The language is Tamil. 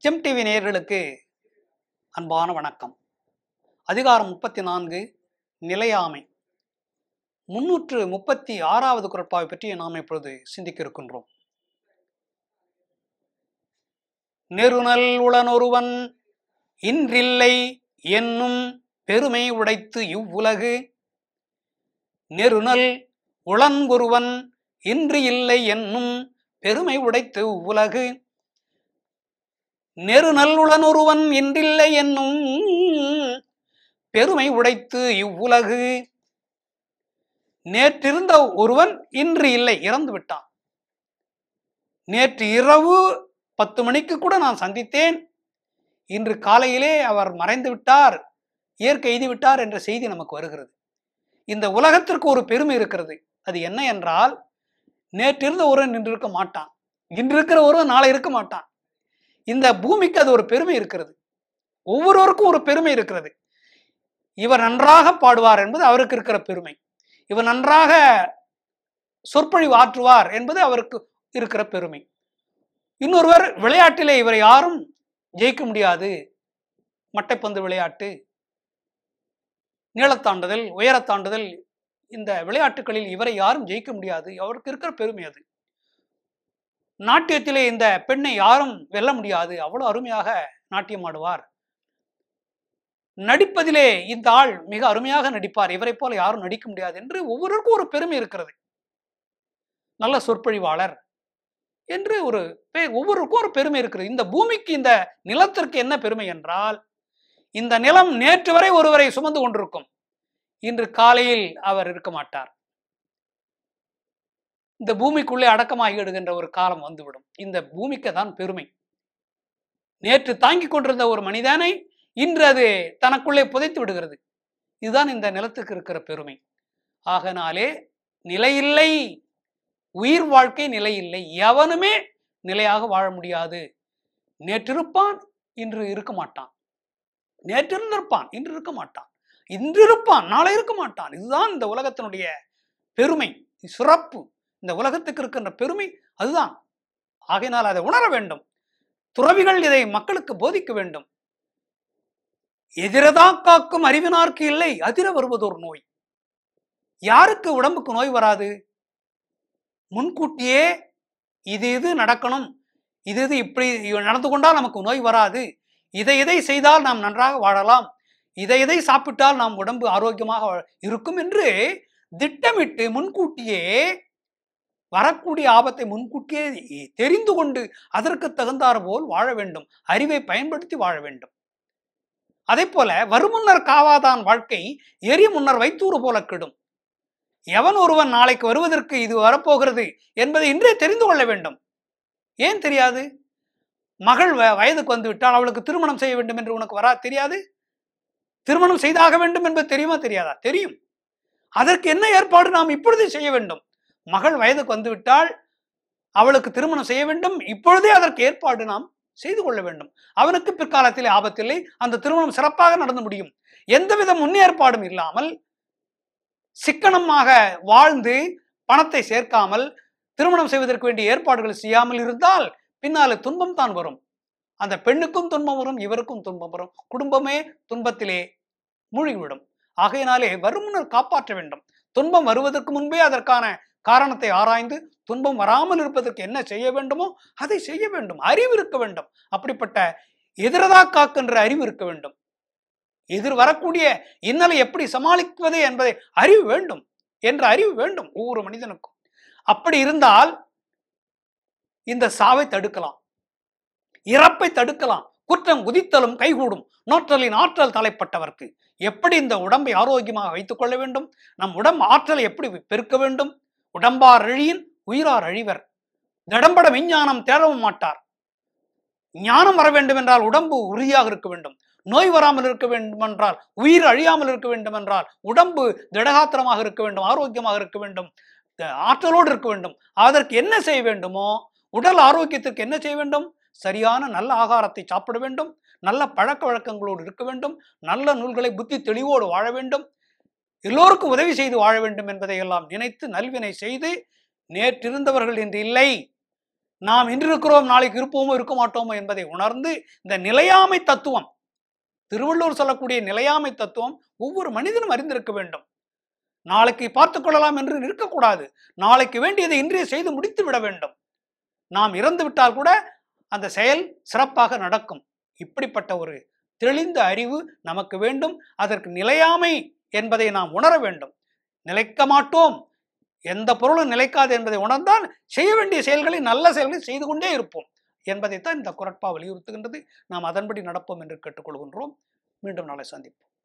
ஜெம் டிவி நேயர்களுக்கு அன்பான வணக்கம் அதிகாரம் முப்பத்தி நான்கு நிலையாமை முன்னூற்று முப்பத்தி ஆறாவது குரட்பாவை பற்றி நாம் இப்பொழுது சிந்திக்க இருக்கின்றோம் நெருநல் உளனொருவன் இன்றில்லை என்னும் பெருமை உடைத்து இவ்வுலகு நெருநல் உளன்குருவன் இன்று இல்லை என்னும் பெருமை உடைத்து இவ்வுலகு நெருநல்லுளனொருவன் இன்றில்லை என்னும் பெருமை உடைத்து இவ்வுலகு நேற்றிருந்த ஒருவன் இன்று இல்லை இறந்து விட்டான் நேற்று இரவு பத்து மணிக்கு கூட நான் சந்தித்தேன் இன்று காலையிலே அவர் மறைந்து விட்டார் இயற்கை எய்தி விட்டார் என்ற செய்தி நமக்கு வருகிறது இந்த உலகத்திற்கு ஒரு பெருமை இருக்கிறது அது என்ன என்றால் நேற்றிருந்த ஒருவன் இன்று இருக்க மாட்டான் இன்று இருக்கிற ஒருவன் நாளை இருக்க மாட்டான் இந்த பூமிக்கு அது ஒரு பெருமை இருக்கிறது ஒவ்வொருவருக்கும் ஒரு பெருமை இருக்கிறது இவர் நன்றாக பாடுவார் என்பது அவருக்கு இருக்கிற பெருமை இவர் நன்றாக சொற்பொழிவு ஆற்றுவார் என்பது அவருக்கு இருக்கிற பெருமை இன்னொருவர் விளையாட்டிலே இவரை யாரும் ஜெயிக்க முடியாது மட்டைப்பந்து விளையாட்டு நீளத்தாண்டுதல் உயரத்தாண்டுதல் இந்த விளையாட்டுகளில் இவரை யாரும் ஜெயிக்க முடியாது அவருக்கு இருக்கிற பெருமை அது நாட்டியத்திலே இந்த பெண்ணை யாரும் வெல்ல முடியாது அவ்வளவு அருமையாக நாட்டியம் ஆடுவார் நடிப்பதிலே இந்த ஆள் மிக அருமையாக நடிப்பார் இவரை போல யாரும் நடிக்க முடியாது என்று ஒவ்வொருவருக்கும் ஒரு பெருமை இருக்கிறது நல்ல சொற்பொழிவாளர் என்று ஒரு பெ- ஒவ்வொருவருக்கும் ஒரு பெருமை இருக்கிறது இந்த பூமிக்கு இந்த நிலத்திற்கு என்ன பெருமை என்றால் இந்த நிலம் நேற்று வரை ஒருவரை சுமந்து கொண்டிருக்கும் இன்று காலையில் அவர் இருக்க மாட்டார் இந்த பூமிக்குள்ளே அடக்கமாகி விடுகின்ற ஒரு காலம் வந்துவிடும் இந்த பூமிக்கு தான் பெருமை நேற்று தாங்கிக் கொண்டிருந்த ஒரு மனிதனை இன்று அது தனக்குள்ளே புதைத்து விடுகிறது இதுதான் இந்த நிலத்துக்கு இருக்கிற பெருமை ஆகனாலே நிலையில்லை உயிர் வாழ்க்கை நிலையில்லை எவனுமே நிலையாக வாழ முடியாது நேற்றிருப்பான் இன்று இருக்க மாட்டான் நேற்று இருந்திருப்பான் இன்று இருக்க மாட்டான் இன்று இருப்பான் நாளை இருக்க மாட்டான் இதுதான் இந்த உலகத்தினுடைய பெருமை சிறப்பு இந்த உலகத்துக்கு இருக்கின்ற பெருமை அதுதான் ஆகையினால் அதை உணர வேண்டும் துறவிகள் இதை மக்களுக்கு போதிக்க வேண்டும் எதிரதா காக்கும் அறிவினார்க்கு இல்லை அதிர வருவதொரு நோய் யாருக்கு உடம்புக்கு நோய் வராது முன்கூட்டியே இது இது நடக்கணும் இது இது இப்படி நடந்து கொண்டால் நமக்கு நோய் வராது இதை இதை செய்தால் நாம் நன்றாக வாழலாம் இதை இதை சாப்பிட்டால் நாம் உடம்பு ஆரோக்கியமாக வா- இருக்கும் என்று திட்டமிட்டு முன்கூட்டியே வரக்கூடிய ஆபத்தை முன்கூட்டியே தெரிந்து கொண்டு அதற்கு தகுந்தாற் போல் வாழ வேண்டும் அறிவை பயன்படுத்தி வாழ வேண்டும் அதே போல வருமுன்னர் காவாதான் வாழ்க்கை எரி முன்னர் வைத்தூறு போல கெடும் எவன் ஒருவன் நாளைக்கு வருவதற்கு இது வரப்போகிறது என்பதை இன்றே தெரிந்து கொள்ள வேண்டும் ஏன் தெரியாது மகள் வ- வயதுக்கு வந்து விட்டால் அவளுக்கு திருமணம் செய்ய வேண்டும் என்று உனக்கு வரா தெரியாது திருமணம் செய்தாக வேண்டும் என்பது தெரியுமா தெரியாதா தெரியும் அதற்கு என்ன ஏற்பாடு நாம் இப்பொழுதே செய்ய வேண்டும் மகள் வயதுக்கு வந்து விட்டால் அவளுக்கு திருமணம் செய்ய வேண்டும் இப்பொழுதே அதற்கு ஏற்பாடு நாம் செய்து கொள்ள வேண்டும் அவனுக்கு பிற்காலத்திலே ஆபத்தில்லை அந்த திருமணம் சிறப்பாக நடந்து முடியும் எந்தவித முன்னேற்பாடும் இல்லாமல் சிக்கனமாக வாழ்ந்து பணத்தை சேர்க்காமல் திருமணம் செய்வதற்கு வேண்டிய ஏற்பாடுகள் செய்யாமல் இருந்தால் பின்னாலே துன்பம் தான் வரும் அந்த பெண்ணுக்கும் துன்பம் வரும் இவருக்கும் துன்பம் வரும் குடும்பமே துன்பத்திலே மூழ்கிவிடும் ஆகையினாலே வருமுன்னர் காப்பாற்ற வேண்டும் துன்பம் வருவதற்கு முன்பே அதற்கான காரணத்தை ஆராய்ந்து துன்பம் வராமல் இருப்பதற்கு என்ன செய்ய வேண்டுமோ அதை செய்ய வேண்டும் அறிவு இருக்க வேண்டும் அப்படிப்பட்ட எதிரதா காக்கின்ற அறிவு இருக்க வேண்டும் எதிர் வரக்கூடிய இன்னலை எப்படி சமாளிப்பது என்பதை அறிவு வேண்டும் என்ற அறிவு வேண்டும் ஒவ்வொரு மனிதனுக்கும் அப்படி இருந்தால் இந்த சாவை தடுக்கலாம் இறப்பை தடுக்கலாம் குற்றம் குதித்தலும் கைகூடும் நோற்றலின் ஆற்றல் தலைப்பட்டவர்க்கு எப்படி இந்த உடம்பை ஆரோக்கியமாக வைத்துக் கொள்ள வேண்டும் நம் உடம்பு ஆற்றலை எப்படி பெருக்க வேண்டும் உடம்பார் அழியின் உயிரார் அழிவர் திடம்பட விஞ்ஞானம் தேடவும் மாட்டார் ஞானம் வர வேண்டும் என்றால் உடம்பு உறுதியாக இருக்க வேண்டும் நோய் வராமல் இருக்க வேண்டும் என்றால் உயிர் அழியாமல் இருக்க வேண்டும் என்றால் உடம்பு திடகாத்திரமாக இருக்க வேண்டும் ஆரோக்கியமாக இருக்க வேண்டும் த- ஆற்றலோடு இருக்க வேண்டும் அதற்கு என்ன செய்ய வேண்டுமோ உடல் ஆரோக்கியத்திற்கு என்ன செய்ய வேண்டும் சரியான நல்ல ஆகாரத்தை சாப்பிட வேண்டும் நல்ல பழக்க வழக்கங்களோடு இருக்க வேண்டும் நல்ல நூல்களை புத்தி தெளிவோடு வாழ வேண்டும் எல்லோருக்கும் உதவி செய்து வாழ வேண்டும் என்பதை எல்லாம் நினைத்து நல்வினை செய்து நேற்றிருந்தவர்கள் இன்று இல்லை நாம் இன்று இருக்கிறோம் நாளைக்கு இருப்போமோ இருக்க மாட்டோமோ என்பதை உணர்ந்து இந்த நிலையாமை தத்துவம் திருவள்ளுவர் சொல்லக்கூடிய நிலையாமை தத்துவம் ஒவ்வொரு மனிதனும் அறிந்திருக்க வேண்டும் நாளைக்கு பார்த்துக் கொள்ளலாம் என்று இருக்கக்கூடாது நாளைக்கு வேண்டியதை இன்றைய செய்து முடித்து விட வேண்டும் நாம் இறந்து விட்டால் கூட அந்த செயல் சிறப்பாக நடக்கும் இப்படிப்பட்ட ஒரு தெளிந்த அறிவு நமக்கு வேண்டும் அதற்கு நிலையாமை என்பதை நாம் உணர வேண்டும் நிலைக்க மாட்டோம் எந்த பொருளும் நிலைக்காது என்பதை உணர்ந்தால் செய்ய வேண்டிய செயல்களை நல்ல செயல்களை செய்து கொண்டே இருப்போம் என்பதைத்தான் இந்த குரட்பா வலியுறுத்துகின்றது நாம் அதன்படி நடப்போம் என்று கேட்டுக்கொள்கின்றோம் மீண்டும் நாளை சந்திப்போம்